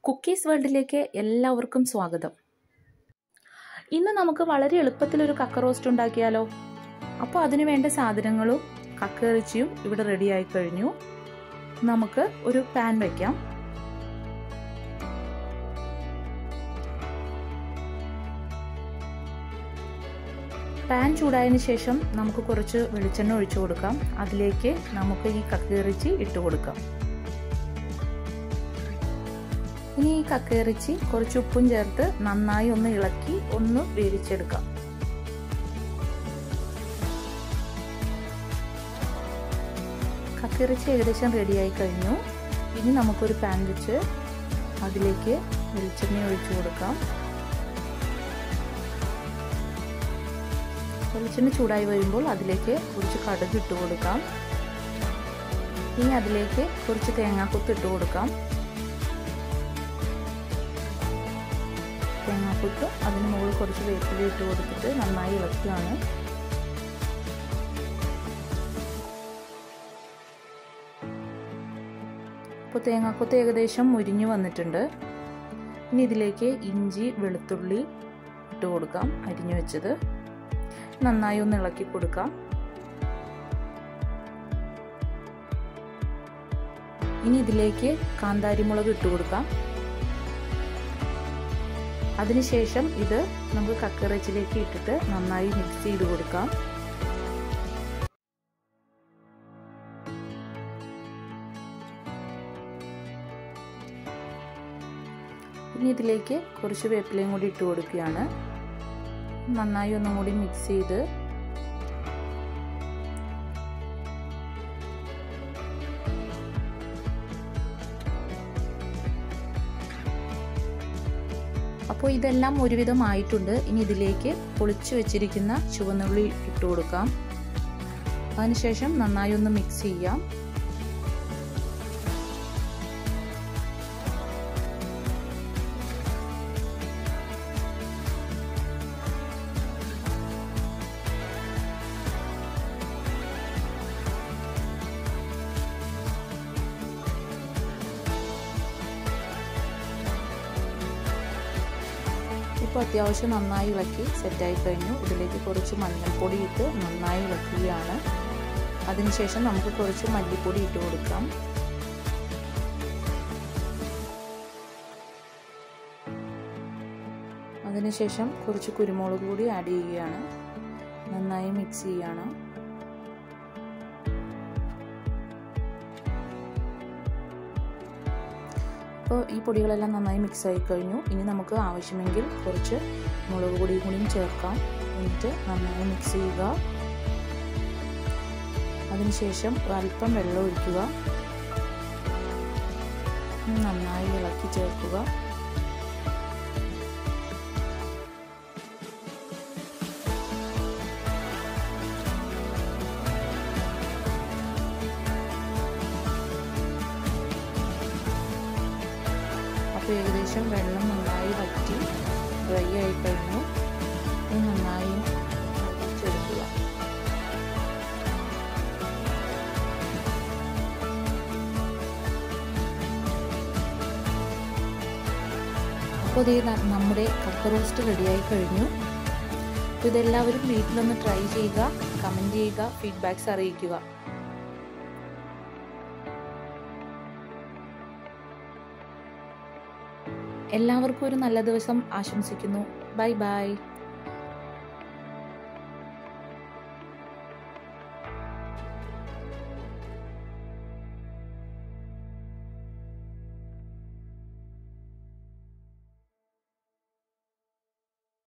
cookies വേൾഡിലേക്ക് എല്ലാവർക്കും സ്വാഗതം ഇന്ന് നമുക്ക് വളരെ എളുപ്പത്തിൽ ഒരു കക്ക റോസ്റ്റ് ഉണ്ടാക്കിയാലോ അപ്പോൾ അതിന് വേണ്ട സാധനങ്ങളും കക്ക ഇറച്ചിയും ഇവിടെ റെഡി ആയി കഴിഞ്ഞു നമുക്ക് ഒരു പാൻ വയ്ക്കാം പാൻ ചൂടായതിന് ശേഷം നമുക്ക് കുറച്ച് വെളിച്ചെണ്ണ ഒഴിച്ചു കൊടുക്കാം അതിലേക്ക് നമുക്ക് ഈ കക്കയിറച്ചി ഇട്ട് കൊടുക്കാം ഇനി ഈ കക്കയിറച്ചി കുറച്ച് ഉപ്പും ചേർത്ത് നന്നായി ഒന്ന് ഇളക്കി ഒന്ന് വേവിച്ചെടുക്കാം കക്കയിറച്ചി ഏകദേശം റെഡിയായി കഴിഞ്ഞു ഇനി നമുക്കൊരു പാൻ വെച്ച് അതിലേക്ക് വെളിച്ചെണ്ണ ഒഴിച്ചു കൊടുക്കാം വെളിച്ചെണ്ണ ചൂടായി വരുമ്പോൾ അതിലേക്ക് കുറച്ച് കടുക് ഇട്ട് കൊടുക്കാം ഇനി അതിലേക്ക് കുറച്ച് തേങ്ങാക്കൊത്ത് ഇട്ട് കൊടുക്കാം തേങ്ങാക്കൊത്തും അതിന് മുകളിൽ കുറച്ച് വേപ്പില ഇട്ട് കൊടുത്തിട്ട് നന്നായി ഇളക്കുകയാണ് ഇപ്പോൾ തേങ്ങാക്കൊത്ത് ഏകദേശം മുരിഞ്ഞു വന്നിട്ടുണ്ട് ഇനി ഇതിലേക്ക് ഇഞ്ചി വെളുത്തുള്ളി ഇട്ട് കൊടുക്കാം അരിഞ്ഞു വെച്ചത് നന്നായി ഒന്ന് ഇളക്കി കൊടുക്കാം ഇനി ഇതിലേക്ക് കാന്താരിമുളക് ഇട്ട് കൊടുക്കാം അതിനുശേഷം ഇത് നമുക്ക് കക്കറച്ചിലേക്ക് ഇട്ടിട്ട് നന്നായി മിക്സ് ചെയ്ത് കൊടുക്കാം ഇനി ഇതിലേക്ക് കുറച്ച് വേപ്പിലയും കൂടി ഇട്ട് കൊടുക്കുകയാണ് നന്നായി ഒന്നും കൂടി മിക്സ് ചെയ്ത് അപ്പോൾ ഇതെല്ലാം ഒരുവിധം ആയിട്ടുണ്ട് ഇനി ഇതിലേക്ക് പൊളിച്ചു വെച്ചിരിക്കുന്ന ചുവന്നുള്ളി ഇട്ട് കൊടുക്കാം അതിനുശേഷം നന്നായി ഒന്ന് മിക്സ് ചെയ്യാം ഇപ്പോൾ അത്യാവശ്യം നന്നായി ഇളക്കി സെറ്റായി കഴിഞ്ഞു ഇതിലേക്ക് കുറച്ച് മഞ്ഞൾപ്പൊടി ഇട്ട് നന്നായി ഇളക്കുകയാണ് അതിനുശേഷം നമുക്ക് കുറച്ച് മല്ലിപ്പൊടി ഇട്ട് കൊടുക്കാം അതിനുശേഷം കുറച്ച് കുരുമുളക് കൂടി ആഡ് ചെയ്യുകയാണ് നന്നായി മിക്സ് ചെയ്യുകയാണ് അപ്പോൾ ഈ പൊടികളെല്ലാം നന്നായി മിക്സ് ആയി കഴിഞ്ഞു ഇനി നമുക്ക് ആവശ്യമെങ്കിൽ കുറച്ച് മുളക് പൊടിയും കൂടിയും ചേർക്കാം എന്നിട്ട് നന്നായി മിക്സ് ചെയ്യുക അതിനുശേഷം അല്പം വെള്ളം ഒഴിക്കുക നന്നായി ഇളക്കി ചേർക്കുക അപ്പോൾ ഏകദേശം വെള്ളം നന്നായി വറ്റി ഡ്രൈ ആയി കഴിഞ്ഞു ഇത് നന്നായി ചെറുക്കുക അപ്പോൾ ഇത് നമ്മുടെ കക്ക റോസ്റ്റ് റെഡിയായി കഴിഞ്ഞു അപ്പോൾ ഇതെല്ലാവരും വീട്ടിലൊന്ന് ട്രൈ ചെയ്യുക കമൻറ്റ് ചെയ്യുക ഫീഡ്ബാക്ക്സ് അറിയിക്കുക എല്ലാവർക്കും ഒരു നല്ല ദിവസം ആശംസിക്കുന്നു ബൈ ബൈ